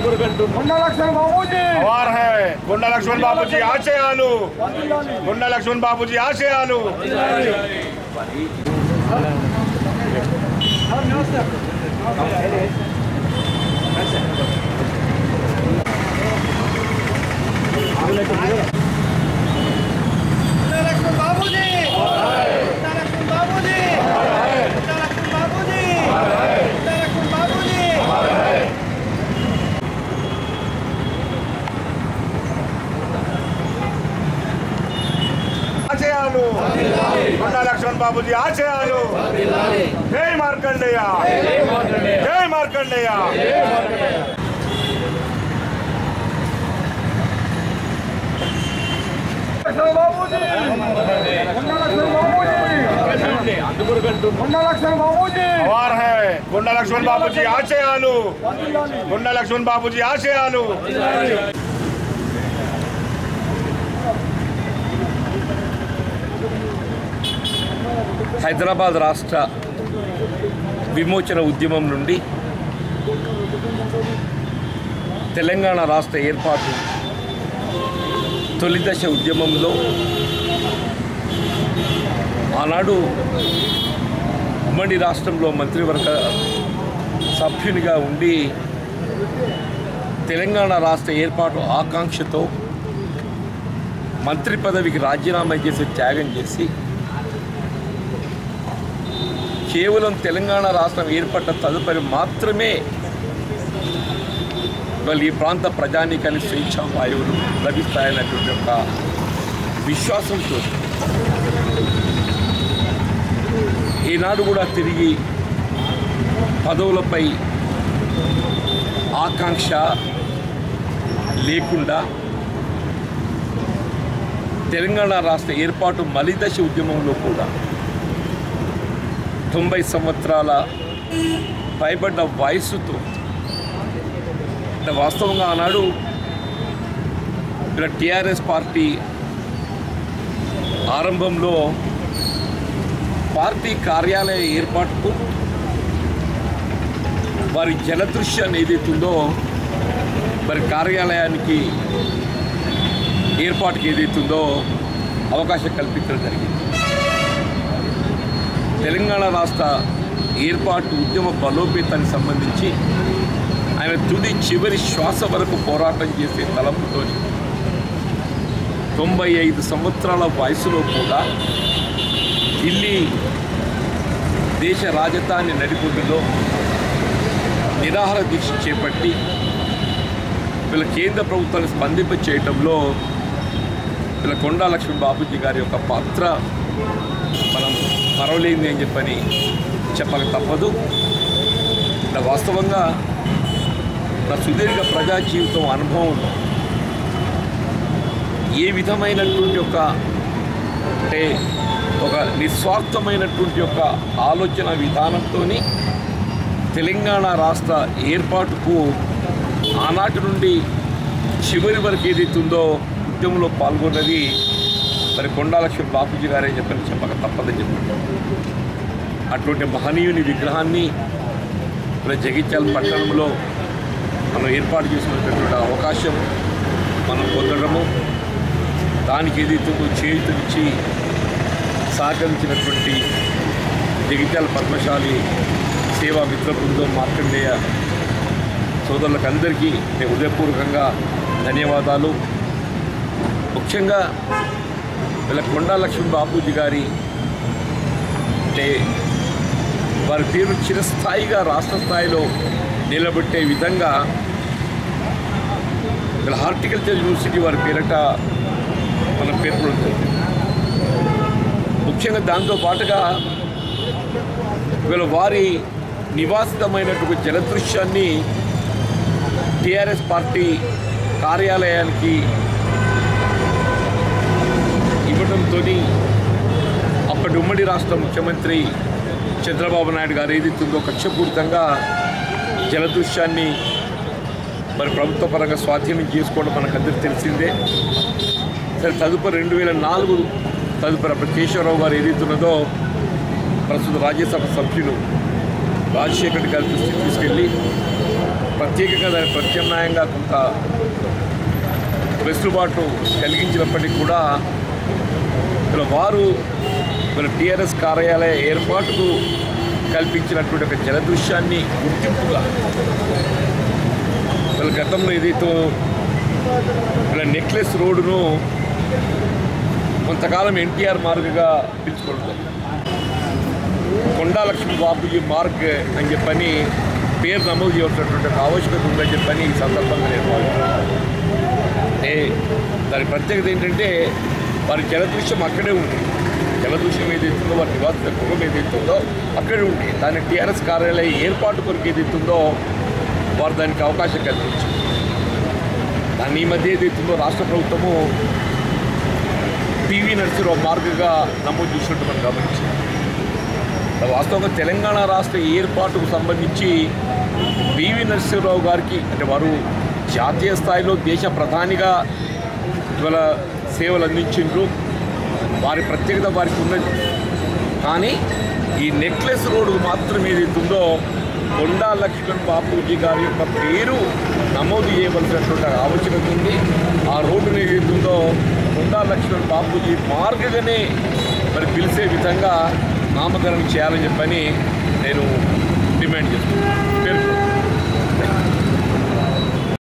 కొండ Laxman Babuji war high గుండా లక్ష్మణ్ బాబుజీ ఆశయాలు వర్ధిల్లాలి. గుండా లక్ష్మణ్ బాబుజీ ఆశయాలు లక్ష్మణ్ బాబూజీ లక్ష్మణ్ బాబూజీ లక్ష్మణ్ బాబూజీ లక్ష్మణ్ బాబూజీ ఆశయాలు గుండా లక్ష్మణ్ బాబుజీ ఆశయాలు జై మార్కండేయ జై మార్కండేయ లక్ష్మణ్ బాబూజీ కొండ లక్ష్మణ్ బాబూజీ కొండ లక్ష్మణ్ బాబూజీ వార్ హై గుండా లక్ష్మణ్ బాబుజీ ఆశయాలు వర్ధిల్లాలి. గుండా లక్ష్మణ్ బాబుజీ ఆశయాలు హైదరాబాద్ రాష్ట్ర విమోచన ఉద్యమం నుండి తెలంగాణ రాష్ట్ర ఏర్పాటు తొలి దశ ఉద్యమంలో ఆనాడు ఉమ్మడి రాష్ట్రంలో మంత్రివర్గ సభ్యునిగా ఉండి తెలంగాణ రాష్ట్ర ఏర్పాటు ఆకాంక్షతో మంత్రి పదవికి రాజీనామా చేసి త్యాగం చేసి కేవలం తెలంగాణ రాష్ట్రం ఏర్పడ్డ తదుపరి మాత్రమే వాళ్ళు ఈ ప్రాంత ప్రజానీకానికి స్వేచ్ఛా వాయువులు లభిస్తాయన్నటువంటి ఒక విశ్వాసంతో ఈనాడు కూడా తిరిగి పదవులపై ఆకాంక్ష లేకుండా తెలంగాణ రాష్ట్ర ఏర్పాటు మలిదశ ఉద్యమంలో కూడా తొంభై సంవత్సరాల పైబడ్డ వయస్సుతో అంటే వాస్తవంగా ఆనాడు ఇక్కడ టీఆర్ఎస్ పార్టీ ఆరంభంలో పార్టీ కార్యాలయ ఏర్పాటుకు వారి జలదృశ్యాన్ని ఏదైతుందో మరి కార్యాలయానికి ఏర్పాటుకి ఏదైతుందో అవకాశం కల్పించడం జరిగింది తెలంగాణ రాష్ట్ర ఏర్పాటు ఉద్యమ బలోపేతానికి సంబంధించి ఆయన తుది చివరి శ్వాస వరకు పోరాటం చేసే తలంపుతో తొంభై ఐదు సంవత్సరాల వయసులో కూడా ఢిల్లీ దేశ రాజధాని నడిపొడ్డులో నిరాహార దీక్ష చేపట్టి వీళ్ళ కేంద్ర ప్రభుత్వాన్ని స్పందింప చేయటంలో వీళ్ళ కొండా లక్ష్మణ్ బాబుజీ గారి యొక్క పాత్ర మనం మరవలేంది అని చెప్పని చెప్పక తప్పదు ఇలా వాస్తవంగా నా సుదీర్ఘ ప్రజా జీవితం అనుభవంలో ఏ విధమైనటువంటి ఒక అంటే ఒక నిస్వార్థమైనటువంటి ఒక ఆలోచన విధానంతో తెలంగాణ రాష్ట్ర ఏర్పాటుకు ఆనాటి నుండి చివరి వరకు ఏదైతుందో ఉద్యమంలో పాల్గొన్నది మరి కొండా లక్ష్మణ్ బాపూజీ గారే చెప్పని చెప్పక తప్పదని చెప్పారు అటువంటి మహనీయుని విగ్రహాన్ని మరి జగిత్యాల పట్టణంలో మనం ఏర్పాటు చేసుకున్నటువంటి అవకాశం మనం పొందడము దానికి ఏదైతుందో చేతునిచ్చి సహకరించినటువంటి జగిత్యాల పద్మశాలి సేవా మిత్ర బృందం మార్కండేయ సోదరులకు అందరికీ నేను హృదయపూర్వకంగా ధన్యవాదాలు ముఖ్యంగా వీళ్ళ కొండా లక్ష్మణ్ బాపూజీ గారి అంటే వారి పేరు చిరస్థాయిగా రాష్ట్ర స్థాయిలో నిలబెట్టే విధంగా వీళ్ళ హార్టికల్చర్ యూనివర్సిటీ వారి పేరట మనం పేర్కొనడం జరిగింది ముఖ్యంగా దాంతో పాటుగా వీళ్ళ వారి నివాసితమైనటువంటి జలదృశ్యాన్ని టిఆర్ఎస్ పార్టీ కార్యాలయానికి ఇవ్వడంతో అప్పటి ఉమ్మడి రాష్ట్ర ముఖ్యమంత్రి చంద్రబాబు నాయుడు గారు ఏదైతుందో కక్షపూరితంగా జలదృశ్యాన్ని మరి ప్రభుత్వ పరంగా స్వాధీనం చేసుకోవడం మనకు అందరికీ తెలిసిందే సరే తదుపరి రెండు వేల నాలుగు తదుపరి అప్పుడు కేశవరావు గారు ఏదైతున్నదో ప్రస్తుత రాజ్యసభ సభ్యులు రాజశేఖర్ గారి దృష్టికి తీసుకెళ్ళి ప్ర- ప్రత్యేకంగా దాని ప్రత్యామ్నాయంగా కొంత వెసులుబాటు కలిగించినప్పటికీ కూడా ఇక్కడ వారు మన టీఆర్ఎస్ కార్యాలయ ఏర్పాటుకు కల్పించినటువంటి ఒక జలదృశ్యాన్ని గుర్తింపుగా వీళ్ళ గతంలో ఏదైతే వీళ్ళ నెక్లెస్ రోడ్డును కొంతకాలం ఎన్టీఆర్ మార్గ్గా పిలుచుకుంటాం కొండా లక్ష్మీ బాబుజీ మార్గ్ అని చెప్పని పేరు నమోదు చేయవలసినటువంటి ఒక ఆవశ్యకత ఉందని చెప్పని ఈ సందర్భంగా నేను భావిస్తున్నాను. అంటే దాని ప్రత్యేకత ఏంటంటే వారి జలదృశ్యం అక్కడే ఉంది జలదృశ్యం ఏదైతుందో వారి నివాస గృహం ఏదైతుందో అక్కడే ఉంది దాని టీఆర్ఎస్ కార్యాలయ ఏర్పాటు కొరకు ఏదైతుందో వారు దానికి అవకాశం కల్పించారు దాని ఈ మధ్య ఏదైతుందో రాష్ట్ర ప్రభుత్వము పివి నరసింహరావు మార్గగా నమోదు చేసినట్టు మనం గమనించాం వాస్తవంగా తెలంగాణ రాష్ట్ర ఏర్పాటుకు సంబంధించి పివి నరసింహరావు గారికి అంటే వారు జాతీయ స్థాయిలో దేశ ప్రధానిగా ఇవాళ సేవలు అందించిండ్రు వారి ప్రత్యేకత వారికి ఉన్నది కానీ ఈ నెక్లెస్ రోడ్డు మాత్రం ఏదైతుందో కొండా లక్ష్మణ్ బాపూజీ గారి యొక్క పేరు నమోదు చేయవలసినటువంటి ఆవశ్యకత ఉంది ఆ రోడ్డుని ఏదైతుందో కొండా లక్ష్మణ్ బాపూజీ మార్గగానే మరి పిలిచే విధంగా నామకరణం చేయాలని చెప్పని నేను డిమాండ్ చేస్తున్నాను పేరు